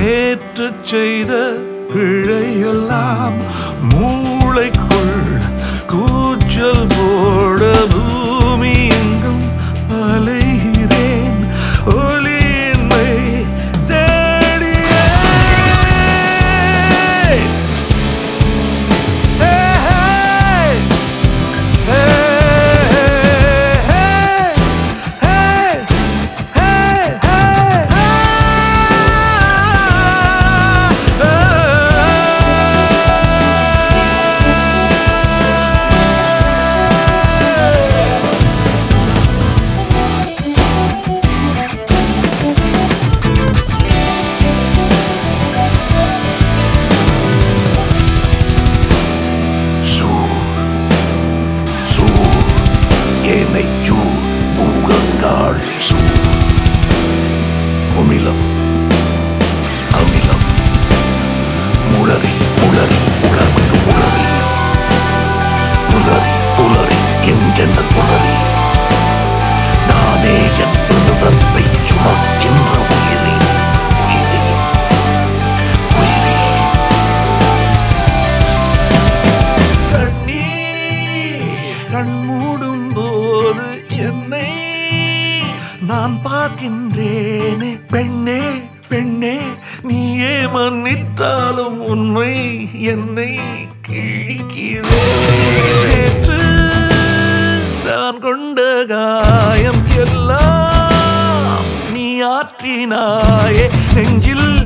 நேற்று செய்த பிழையெல்லாம் மூளைக்குள் கூச்சல் போட பூமி எங்கும் அலைகிறேன் ஒலியின்மை தேடியே Hey, hey, hey, hey, hey, hey. சூ சூ என்னை சூ பூகங்காள் சூ குமிலம் அமிலம் முளரி முளரி உலர்ந்து உளறி புலரி புலரி என்கின்ற புலரி நானே என் பருவத்தை சுமக்கின்ற உயிரி உயிரி உயிரி கண்ணீர் கண் மூடும் போது என்னை நான் பார்க்கின்றேனே பெண்ணே பெண்ணே நீயே மன்னித்தாலும் உண்மை என்னை கிழிக்கிறேன் நேற்று நான் கொண்ட காயம் எல்லாம் நீ ஆற்றினாயே நெஞ்சில்